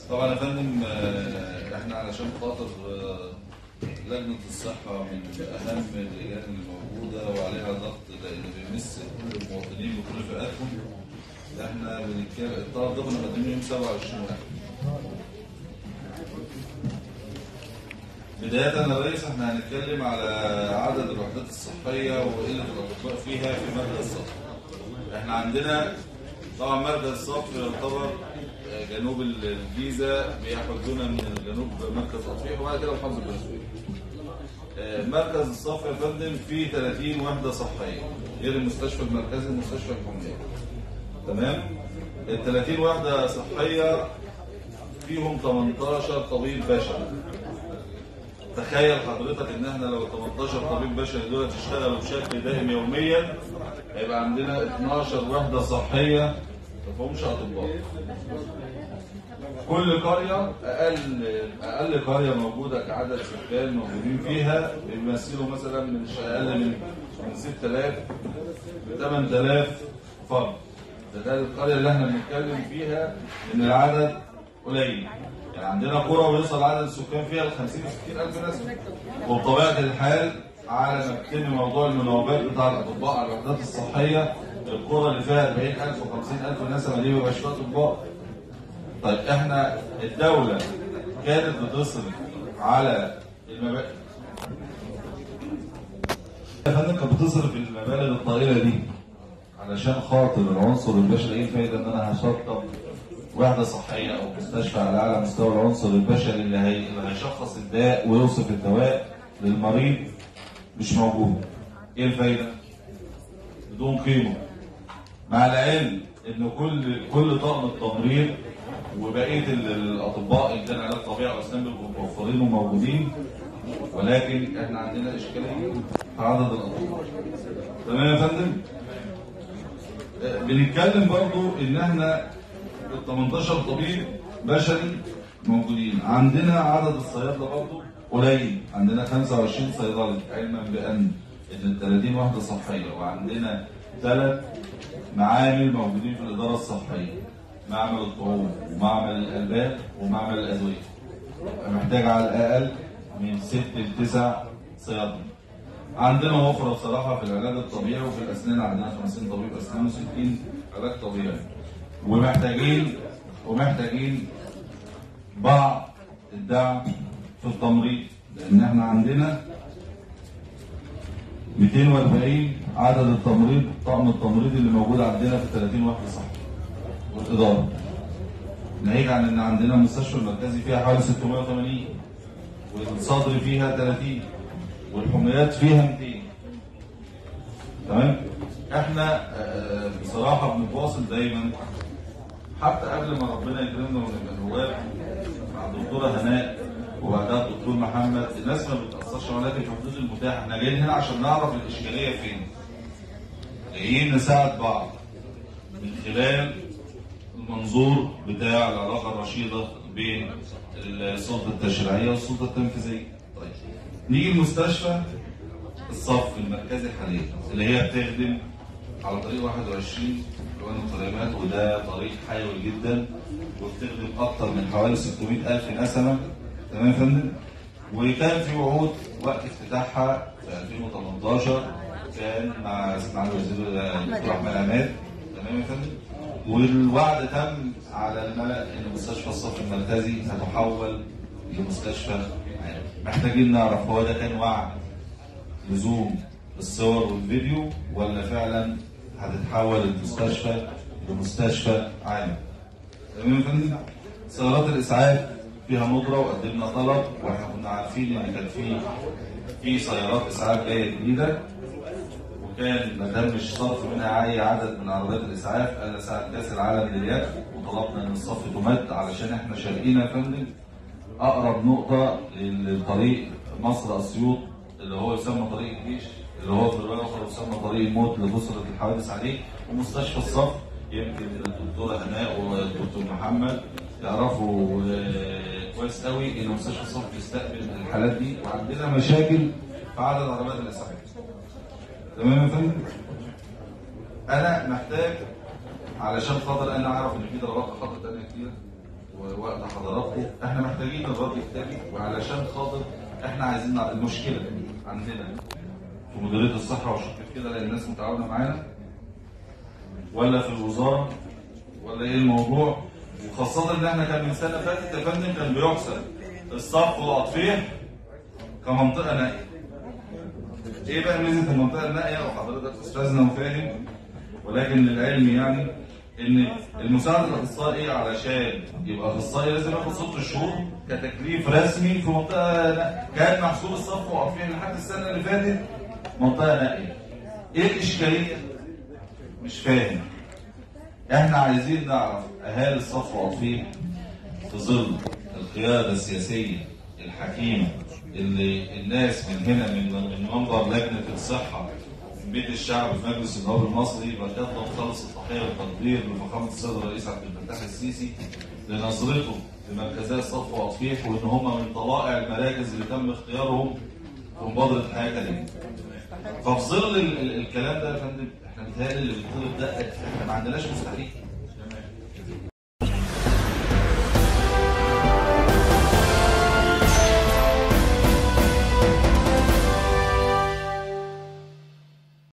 طبعا يا فندم آه، احنا علشان خاطر آه، لجنه الصحه من اهم اللجان اللي موجوده وعليها ضغط لان بيمس كل المواطنين بكل فئاتهم احنا بنتكلم الطلب ده كنا مقدمينه يوم 27 واحد بداية يا ريس احنا هنتكلم على عدد الوحدات الصحية وقلة الأطباء فيها في مركز الصف. احنا عندنا طبعا مركز الصف يعتبر آه، جنوب الجيزة بيحدونا من جنوب مركز أطفيح وبعد كده محافظة بني سويف. آه، مركز الصف يا فندم فيه 30 وحدة صحية غير المستشفى المركزي ومستشفى الحمية. تمام؟ ال 30 وحدة صحية فيهم 18 طبيب بشري. تخيل حضرتك ان احنا لو 18 طبيب بشري دول تشتغلوا بشكل دائم يوميا هيبقى عندنا 12 وحده صحيه ما فيهمش اطباء. كل قريه اقل اقل قريه موجوده كعدد سكان موجودين فيها بيمثلوا مثلا من مش اقل من من 6000 ل 8000 فرد. ده, ده القريه اللي احنا بنتكلم فيها ان العدد قليل. يعني عندنا قرى ويوصل عدد السكان فيها ل 50 60 الف نسمه وبطبيعه الحال على ما يتم موضوع المناوبات بتاع الاطباء على الوحدات الصحيه القرى اللي فيها 40000 و50000 نسمه دي ما بيبقاش فيها اطباء طيب احنا الدوله كانت بتصرف على المبالغ يا فندم كانت بتصرف المبالغ الطائله دي علشان خاطر العنصر البشري ايه الفايده ان انا هشطب وحده صحيه او مستشفى على اعلى مستوى العنصر البشري اللي, هي... اللي هيشخص الداء ويوصف الدواء للمريض مش موجود. ايه الفايده؟ بدون قيمه. مع العلم ان كل كل طاقم التمريض وبقيه ال- الاطباء ان كان علاج طبيعي او اسنان بيبقوا متوفرين وموجودين ولكن احنا عندنا اشكاليه في عدد الاطباء. تمام يا فندم؟ آه، بنتكلم برضو ان احنا ال 18 طبيب بشري موجودين عندنا عدد الصيادله برضه قليل عندنا 25 صيدلي علما بان ان ال 30 وحده صحيه وعندنا ثلاث معامل موجودين في الاداره الصحيه معمل الطعوم ومعمل الالبان ومعمل الادويه محتاج على الاقل من ست لتسع صيادله عندنا وفره بصراحه في العلاج الطبيعي وفي الاسنان عندنا 50 طبيب اسنان و60 علاج طبيعي ومحتاجين ومحتاجين بعض الدعم في التمريض لان احنا عندنا 240 عدد التمريض طقم التمريض اللي موجود عندنا في 30 وحده صح والاداره ناهيك عن ان عندنا المستشفى المركزي فيها حوالي 680 والصدر فيها 30 والحميات فيها 200 تمام احنا آه، بصراحه بنتواصل دايما حتى قبل ما ربنا يكرمنا ونبقى نواب مع الدكتوره هناء وبعدها الدكتور محمد الناس ما بتاثرش ولكن في حدود المتاح احنا جايين هنا عشان نعرف الاشكاليه فين جايين نساعد بعض من خلال المنظور بتاع العلاقه الرشيده بين السلطه التشريعيه والسلطه التنفيذيه طيب نيجي المستشفى الصف المركزي حاليا اللي هي بتخدم على طريق 21 كمان القريمات وده طريق حيوي جدا وبتخدم اكتر من حوالي 600 الف نسمه تمام يا فندم وكان في وعود وقت افتتاحها في 2018 كان مع مع الوزير الدكتور احمد عماد تمام يا فندم والوعد تم على الملأ ان مستشفى الصف المركزي هتحول لمستشفى عام محتاجين نعرف هو ده كان وعد لزوم الصور والفيديو ولا فعلا هتتحول المستشفى لمستشفى عام تمام يا فندم سيارات الاسعاف فيها ندره وقدمنا طلب واحنا كنا عارفين ان كان في في سيارات اسعاف جايه جديده وكان ما تمش صرف منها اي عدد من عربيات الاسعاف الا ساعه كاس العالم لليد وطلبنا ان الصف تمد علشان احنا شارقين يا فندم اقرب نقطه للطريق مصر اسيوط اللي هو يسمى طريق الجيش اللي هو في الروايه الاخرى يسمى طريق الموت لكثره الحوادث عليه ومستشفى الصف يمكن الدكتوره هناء والدكتور محمد يعرفوا آه، كويس قوي ان مستشفى الصف بيستقبل الحالات دي وعندنا مشاكل في عدد عربيات الاسعاف. تمام يا فندم؟ انا محتاج علشان خاطر انا اعرف ان في ضربات خطر تانيه كتير ووقت حضراتكم احنا محتاجين الرد الكتابي وعلشان خاطر احنا عايزين نعرف المشكله عندنا في مديريه الصحه وشكل كده لان الناس متعاونه معانا ولا في الوزاره ولا ايه الموضوع وخاصه ان احنا كان من سنه فاتت يا فندم كان بيحسب الصف والاطفيح كمنطقه نائيه ايه بقى ميزه المنطقه النائيه وحضرتك استاذنا وفاهم ولكن للعلم يعني ان المساعد الاخصائي علشان يبقى اخصائي لازم ياخد ست شهور كتكليف رسمي في منطقه نائية. كان محسوب الصف واقفين لحد السنه اللي فاتت منطقه نائيه ايه الاشكاليه؟ مش فاهم احنا عايزين نعرف اهالي الصف واقفين في ظل القياده السياسيه الحكيمه اللي الناس من هنا من من منبر لجنه الصحه من بيت الشعب في مجلس النواب المصري بتطلب خالص التحيه والتقدير لفخامه السيد الرئيس عبد الفتاح السيسي لنظرته لمركزي الصف واطفيح وان هم من طلائع المراكز اللي تم اختيارهم في مبادره حياه كريمه. ففي ظل ال- ال- الكلام ده يا فندم احنا متهيألي اللي بيطلب ده احنا ما عندناش مستحيل